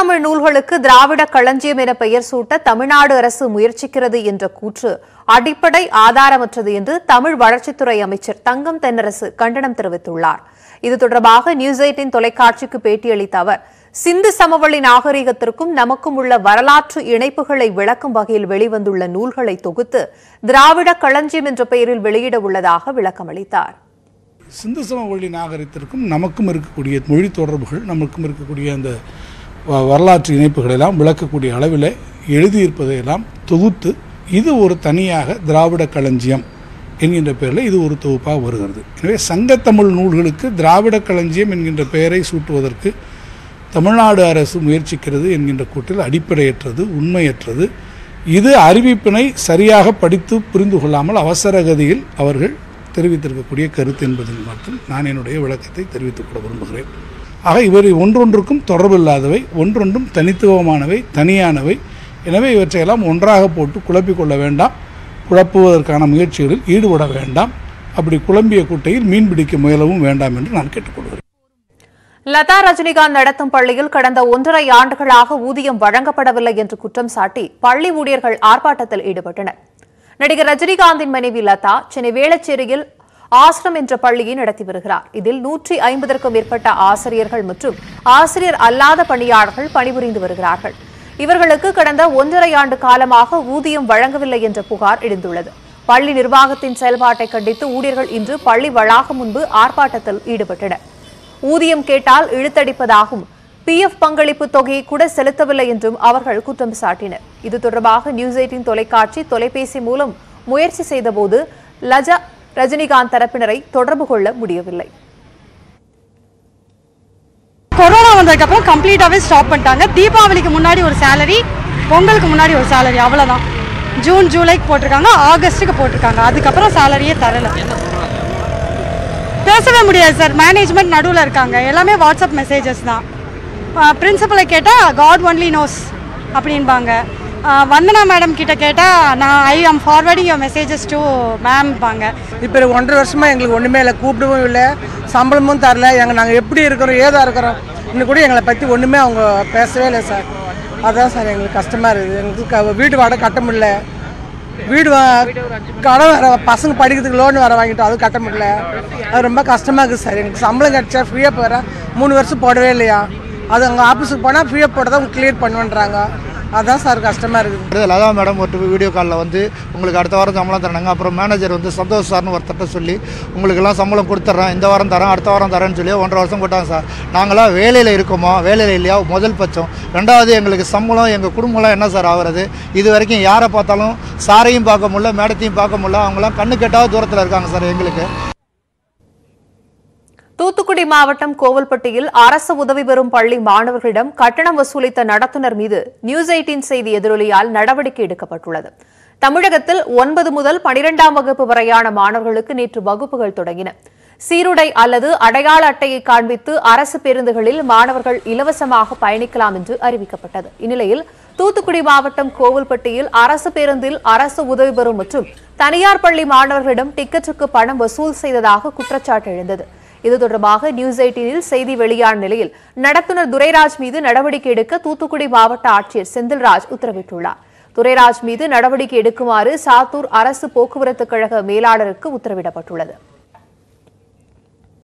சங்கத்தமிழ் நூல்களுக்கு திராவிட களஞ்சியம் என பெயர் சூட்ட தமிழ்நாடு அரசு முயற்சிக்கிறது என்ற கூற்று அடிப்படை ஆதாரமற்றது என்று தமிழ் வளர்ச்சித்துறை அமைச்சர் தங்கம் தென்னரசு கண்டனம் தெரிவித்துள்ளார் இது தொடர்பாக நியூஸ் எயிட்டின் தொலைக்காட்சிக்கு பேட்டியளித்த அவர் சிந்து சமவெளி நாகரிகத்திற்கும் நமக்கும் உள்ள வரலாற்று இணைப்புகளை விளக்கும் வகையில் வெளிவந்துள்ள நூல்களை தொகுத்து திராவிட களஞ்சியம் என்ற பெயரில் வெளியிட உள்ளதாக விளக்கமளித்தார் சிந்து சமவெளி நாகரிகத்திற்கும் நமக்கும் இருக்கக்கூடிய மொழி தொடர்புகள் நமக்கும் இருக்கக்கூடிய அந்த வ- வரலாற்று இணைப்புகளை எல்லாம் விளக்கக்கூடிய அளவில் எழுதியிருப்பதையெல்லாம் தொகுத்து இது ஒரு தனியாக திராவிட களஞ்சியம் என்கின்ற பெயரில் இது ஒரு தொகுப்பாக வருகிறது எனவே சங்கத்தமிழ் நூல்களுக்கு திராவிட களஞ்சியம் என்கின்ற பெயரை சூட்டுவதற்கு தமிழ்நாடு அரசு முயற்சிக்கிறது என்கின்ற கூற்றில் அடிப்படையற்றது உண்மையற்றது இது அறிவிப்பினை சரியாக படித்து புரிந்து கொள்ளாமல் அவசர கதியில் அவர்கள் தெரிவித்திருக்கக்கூடிய கருத்து என்பதில் மட்டும் நான் என்னுடைய விளக்கத்தை தெரிவித்துக் கொள்ள விரும்புகிறேன் ஆக இவர் ஒன்றொன்றுக்கும் தொடர்பில்லாதவை ஒன்றொன்றும் தனித்துவமானவை தனியானவை எனவே இவற்றையெல்லாம் ஒன்றாக போட்டு குழப்பிக் கொள்ள வேண்டாம் குழப்புவதற்கான முயற்சிகளில் ஈடுபட வேண்டாம் அப்படி குழம்பிய குட்டையில் மீன் பிடிக்க முயலவும் வேண்டாம் என்று நான் கேட்டுக்கொள்கிறேன் லதா ரஜினிகாந்த் நடத்தும் பள்ளியில் கடந்த ஒன்றரை ஆண்டுகளாக ஊதியம் வழங்கப்படவில்லை என்று குற்றம் சாட்டி பள்ளி ஊழியர்கள் ஆர்ப்பாட்டத்தில் ஈடுபட்டனர் நடிகர் ரஜினிகாந்தின் மனைவி லதா சென்னை வேளச்சேரியில் ஆசிரம் என்ற பள்ளியை நடத்தி வருகிறார் இதில் நூற்றி ஐம்பதற்கும் மேற்பட்ட ஆசிரியர்கள் மற்றும் ஆசிரியர் அல்லாத பணியாளர்கள் பணிபுரிந்து வருகிறார்கள் இவர்களுக்கு கடந்த ஒன்றரை ஆண்டு காலமாக ஊதியம் வழங்கவில்லை என்ற புகார் எழுந்துள்ளது பள்ளி நிர்வாகத்தின் செயல்பாட்டை கண்டித்து ஊழியர்கள் இன்று பள்ளி வளாகம் முன்பு ஆர்ப்பாட்டத்தில் ஈடுபட்டனர் ஊதியம் கேட்டால் இழுத்தடிப்பதாகவும் பிஎஃப் பங்களிப்பு தொகையை கூட செலுத்தவில்லை என்றும் அவர்கள் குற்றம் சாட்டினர் இது தொடர்பாக நியூஸ் எயிட்டின் தொலைக்காட்சி தொலைபேசி மூலம் முயற்சி செய்தபோது லஜா ரஜினிகாந்த் தரப்பினரை தொடர்பு கொள்ள முடியவில்லை கொரோனா வந்ததுக்கப்புறம் கம்ப்ளீட்டாகவே ஸ்டாப் பண்ணிட்டாங்க தீபாவளிக்கு முன்னாடி ஒரு சேலரி பொங்கலுக்கு முன்னாடி ஒரு சேலரி அவ்வளோதான் ஜூன் ஜூலைக்கு போட்டிருக்காங்க ஆகஸ்ட்டுக்கு போட்டிருக்காங்க அதுக்கப்புறம் சேலரியே தரல பேசவே முடியாது சார் மேனேஜ்மெண்ட் நடுவில் இருக்காங்க எல்லாமே வாட்ஸ்அப் மெசேஜஸ் தான் பிரின்சிபலை கேட்டால் காட் ஒன்லி நோஸ் அப்படின்பாங்க ஆஹ் வந்தனா மேடம் கிட்ட கேட்டால் நான் I am forwarding your messages to மேம்பாங்க இப்போ ஒன்றரை வருஷமாக எங்களுக்கு ஒன்றுமே இல்லை கூப்பிடவும் இல்லை சம்பளமும் தரல எங்கள் நாங்கள் எப்படி இருக்கிறோம் ஏதா இருக்கிறோம் இன்னும் கூட எங்களை பற்றி ஒன்றுமே அவங்க பேசவே இல்லை சார் அதான் சார் எங்களுக்கு கஷ்டமாக இருக்குது எங்களுக்கு க- வீடு வாடகை கட்ட முடியல வீடு வா- கடன் வர பசங்க படிக்கிறதுக்கு லோன் வர வாங்கிட்டோம் அது கட்ட முடியல அது ரொம்ப கஷ்டமாக இருக்குது சார் எனக்கு சம்பளம் கிடச்சா ஃப்ரீயாக போகிற மூணு வருஷம் போடவே இல்லையா அது அங்கே ஆஃபீஸுக்கு போனால் ஃப்ரீயாக போட்டு தான் கிளியர் பண்ணுவேன்றாங்க அதான் சார் கஷ்டமாக இருக்குது அடுத்து லதா மேடம் ஒரு வீடியோ காலில் வந்து உங்களுக்கு அடுத்த வாரம் சம்பளம் தராங்க அப்புறம் மேனேஜர் வந்து சந்தோஷ் சார்னு ஒருத்தர்ட்ட சொல்லி உங்களுக்கெல்லாம் சம்பளம் கொடுத்துட்றேன் இந்த வாரம் தரேன் அடுத்த வாரம் தரேன்னு சொல்லி ஒன்றரை வருஷம் போட்டாங்க சார் நாங்களாம் வேலையில் இருக்கோமா வேலையில் இல்லையா முதல் பட்சம் ரெண்டாவது எங்களுக்கு சம்பளம் எங்கள் குடும்பம்லாம் என்ன சார் ஆகுறது இது வரைக்கும் யாரை பார்த்தாலும் சாரையும் பார்க்க முடியல மேடத்தையும் பார்க்க முடியல அவங்களாம் கண்ணு கெட்டாத தூரத்தில் இருக்காங்க சார் எங்களுக்கு தூத்துக்குடி மாவட்டம் கோவில்பட்டியில் அரசு உதவி பெறும் பள்ளி மாணவர்களிடம் கட்டணம் வசூலித்த நடத்துனர் மீது நியூஸ் எயிட்டின் செய்தி எதிரொலியால் நடவடிக்கை எடுக்கப்பட்டுள்ளது தமிழகத்தில் ஒன்பது முதல் பனிரெண்டாம் வகுப்பு வரையான மாணவர்களுக்கு நேற்று வகுப்புகள் தொடங்கின சீருடை அல்லது அடையாள அட்டையை காண்பித்து அரசு பேருந்துகளில் மாணவர்கள் இலவசமாக பயணிக்கலாம் என்று அறிவிக்கப்பட்டது இந்நிலையில் தூத்துக்குடி மாவட்டம் கோவில்பட்டியில் அரசு பேருந்தில் அரசு உதவி பெறும் மற்றும் தனியார் பள்ளி மாணவர்களிடம் டிக்கெட்டுக்கு பணம் வசூல் செய்ததாக குற்றச்சாட்டு எழுந்தது இது தொடர்பாக நியூஸ் எயிட்டீனில் செய்தி வெளியான நிலையில் நடத்துனர் துரைராஜ் மீது நடவடிக்கை எடுக்க தூத்துக்குடி மாவட்ட ஆட்சியர் செந்தில்ராஜ் உத்தரவிட்டுள்ளார் துரைராஜ் மீது நடவடிக்கை எடுக்குமாறு சாத்தூர் அரசு போக்குவரத்து கழக மேலாளருக்கு உத்தரவிடப்பட்டுள்ளது